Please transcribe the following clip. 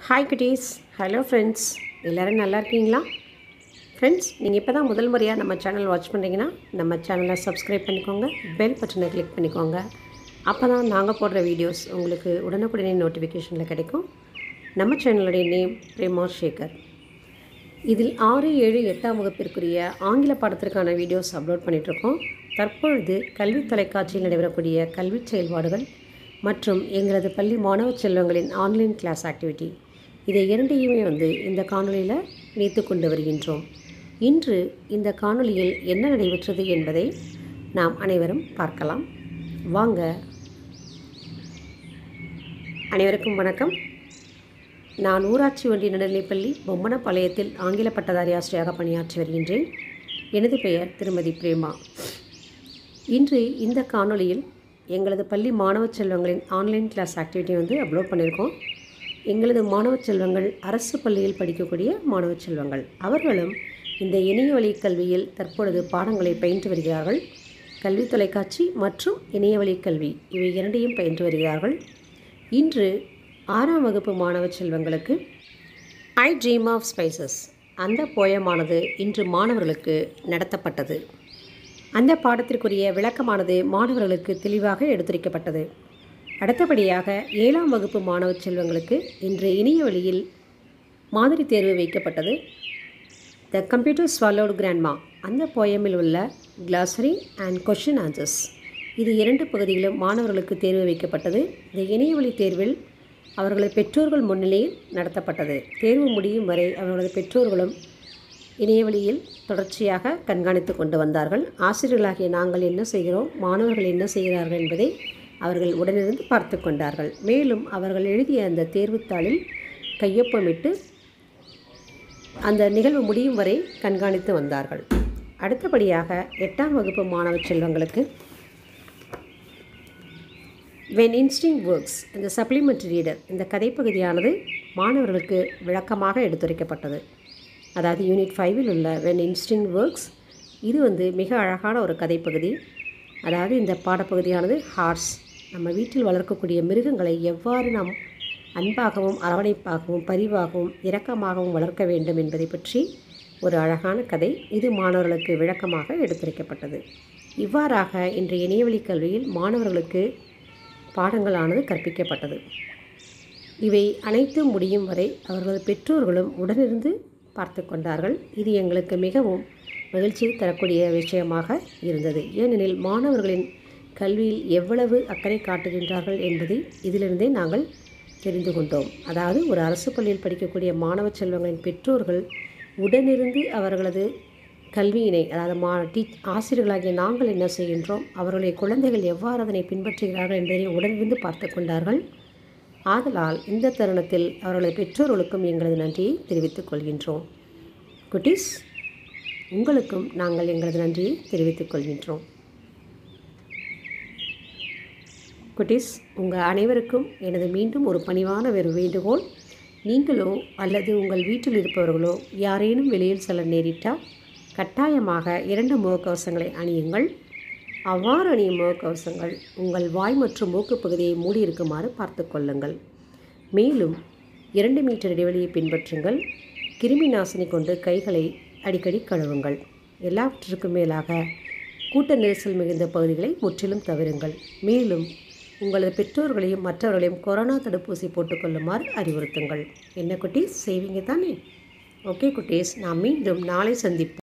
hi குட்டீஸ் hello friends எல்லோரும் நல்லா இருக்கீங்களா ஃப்ரெண்ட்ஸ் நீங்கள் இப்போ தான் முதல் முறையாக நம்ம சேனல் வாட்ச் பண்ணுறீங்கன்னா நம்ம சேனலை சப்ஸ்கிரைப் பண்ணிக்கோங்க பெல் பட்டனை கிளிக் பண்ணிக்கோங்க அப்போ தான் நாங்கள் போடுற வீடியோஸ் உங்களுக்கு உடனுக்குடனே நோட்டிஃபிகேஷனில் கிடைக்கும் நம்ம சேனலுடைய நேம் பிரேமா சேகர் இதில் ஆறு ஏழு எட்டாம் வகுப்பிற்குரிய ஆங்கில பாடத்திற்கான வீடியோஸ் அப்லோட் பண்ணிகிட்ருக்கோம் தற்பொழுது கல்வி தொலைக்காட்சியில் நடைபெறக்கூடிய கல்வி செயல்பாடுகள் மற்றும் எங்களது பள்ளி மாணவ செல்வங்களின் ஆன்லைன் கிளாஸ் ஆக்டிவிட்டி இதை இரண்டையுமே வந்து இந்த காணொளியில் இணைத்து கொண்டு வருகின்றோம் இன்று இந்த காணொளியில் என்ன நடைபெற்றது என்பதை நாம் அனைவரும் பார்க்கலாம் வாங்க அனைவருக்கும் வணக்கம் நான் ஊராட்சி ஒன்றிய நடுநிலைப்பள்ளி பொம்மனப்பாளையத்தில் ஆங்கில பட்டதாரி ஆசிரியராக பணியாற்றி வருகின்றேன் எனது பெயர் திருமதி பிரேமா இன்று இந்த காணொளியில் எங்களது பள்ளி மாணவ செல்வங்களின் ஆன்லைன் கிளாஸ் ஆக்டிவிட்டி வந்து அப்லோட் பண்ணியிருக்கோம் எங்களது மாணவ செல்வங்கள் அரசு பள்ளியில் படிக்கக்கூடிய மாணவ செல்வங்கள் அவர்களும் இந்த இணைய வழி கல்வியில் தற்பொழுது பாடங்களை பயின்று வருகிறார்கள் கல்வி தொலைக்காட்சி மற்றும் இணைய வழி கல்வி இவை இரண்டையும் பயின்று வருகிறார்கள் இன்று ஆறாம் வகுப்பு மாணவ செல்வங்களுக்கு ஐ ட்ரீம் ஆஃப் ஸ்பைசஸ் அந்த போயமானது இன்று மாணவர்களுக்கு நடத்தப்பட்டது அந்த பாடத்திற்குரிய விளக்கமானது மாணவர்களுக்கு தெளிவாக எடுத்துரைக்கப்பட்டது அடுத்தபடியாக ஏழாம் வகுப்பு மாணவ செல்வங்களுக்கு இன்று இணைய வழியில் மாதிரி தேர்வு வைக்கப்பட்டது த கம்ப்யூட்டர் ஸ்வாலோடு கிராண்ட்மா அந்த போயமில் உள்ள கிளாசரி அண்ட் கொஷின் ஆன்சர்ஸ் இது இரண்டு பகுதிகளும் மாணவர்களுக்கு தேர்வு வைக்கப்பட்டது இந்த இணையவழி தேர்வில் அவர்களது பெற்றோர்கள் முன்னிலையில் நடத்தப்பட்டது தேர்வு முடியும் வரை அவர்களது பெற்றோர்களும் இணையவழியில் தொடர்ச்சியாக கண்காணித்து கொண்டு வந்தார்கள் ஆசிரியர்களாகிய நாங்கள் என்ன செய்கிறோம் மாணவர்கள் என்ன செய்கிறார்கள் என்பதை அவர்கள் உடனிருந்து பார்த்து கொண்டார்கள் மேலும் அவர்கள் எழுதிய அந்த தேர்வுத்தாளில் கையொப்பமிட்டு அந்த நிகழ்வு முடியும் வரை கண்காணித்து வந்தார்கள் அடுத்தபடியாக எட்டாம் வகுப்பு மாணவ செல்வங்களுக்கு வென் இன்ஸ்டிங் ஒர்க்ஸ் இந்த சப்ளிமெண்ட்ரி ரீடர் இந்த கதைப்பகுதியானது மாணவர்களுக்கு விளக்கமாக எடுத்துரைக்கப்பட்டது அதாவது யூனிட் ஃபைவில் உள்ள வென் இன்ஸ்டிங் ஒர்க்ஸ் இது வந்து மிக அழகான ஒரு கதைப்பகுதி அதாவது இந்த பாடப்பகுதியானது ஹார்ஸ் நம்ம வீட்டில் வளர்க்கக்கூடிய மிருகங்களை எவ்வாறு நாம் அன்பாகவும் அரவணைப்பாகவும் பரிவாகவும் இரக்கமாகவும் வளர்க்க வேண்டும் என்பதை பற்றி ஒரு அழகான கதை இது மாணவர்களுக்கு விளக்கமாக எடுத்துரைக்கப்பட்டது இவ்வாறாக இன்றைய இணையவழி கல்வியில் மாணவர்களுக்கு பாடங்களானது கற்பிக்கப்பட்டது இவை அனைத்தும் முடியும் வரை அவர்களது பெற்றோர்களும் உடனிருந்து பார்த்து கொண்டார்கள் இது எங்களுக்கு மிகவும் மகிழ்ச்சி தரக்கூடிய விஷயமாக இருந்தது ஏனெனில் மாணவர்களின் கல்வியில் எவ்வளவு அக்கறை காட்டுகின்றார்கள் என்பதை இதிலிருந்தே நாங்கள் தெரிந்து கொண்டோம் அதாவது ஒரு அரசு பள்ளியில் படிக்கக்கூடிய மாணவ செல்வங்களின் பெற்றோர்கள் உடனிருந்து அவர்களது கல்வியினை அதாவது மா டீ ஆசிரியர்களாகிய நாங்கள் என்ன செய்கின்றோம் அவர்களுடைய குழந்தைகள் எவ்வாறு அதனை பின்பற்றுகிறார்கள் என்பதை உடனிருந்து பார்த்து கொண்டார்கள் ஆதலால் இந்த தருணத்தில் அவர்களது பெற்றோர்களுக்கும் எங்களது நன்றியை தெரிவித்துக் கொள்கின்றோம் குட்டீஸ் உங்களுக்கும் நாங்கள் எங்களது நன்றியை தெரிவித்துக் கொள்கின்றோம் குட்டீஸ் உங்கள் அனைவருக்கும் எனது மீண்டும் ஒரு பணிவான ஒரு வேண்டுகோள் நீங்களோ அல்லது உங்கள் வீட்டில் இருப்பவர்களோ யாரேனும் வெளியில் செல்ல நேரிட்டால் கட்டாயமாக இரண்டு முகக்கவசங்களை அணியுங்கள் அவ்வாறு அணியும் முகக்கவசங்கள் உங்கள் வாய் மற்றும் மூக்கு பகுதியை மூடியிருக்குமாறு பார்த்து கொள்ளுங்கள் மேலும் இரண்டு மீட்டர் இடைவெளியை பின்பற்றுங்கள் கிருமி நாசினி கொண்டு கைகளை அடிக்கடி கழுவுங்கள் எல்லாவற்றிற்கும் மேலாக கூட்ட நெரிசல் மிகுந்த பகுதிகளை முற்றிலும் தவிருங்கள் மேலும் உங்களது பெற்றோர்களையும் மற்றவர்களையும் கொரோனா தடுப்பூசி போட்டுக்கொள்ளுமாறு அறிவுறுத்துங்கள் என்ன குட்டீஸ் செய்வீங்க தானே ஓகே குட்டீஸ் நாம் மீண்டும் நாளை சந்திப்போம்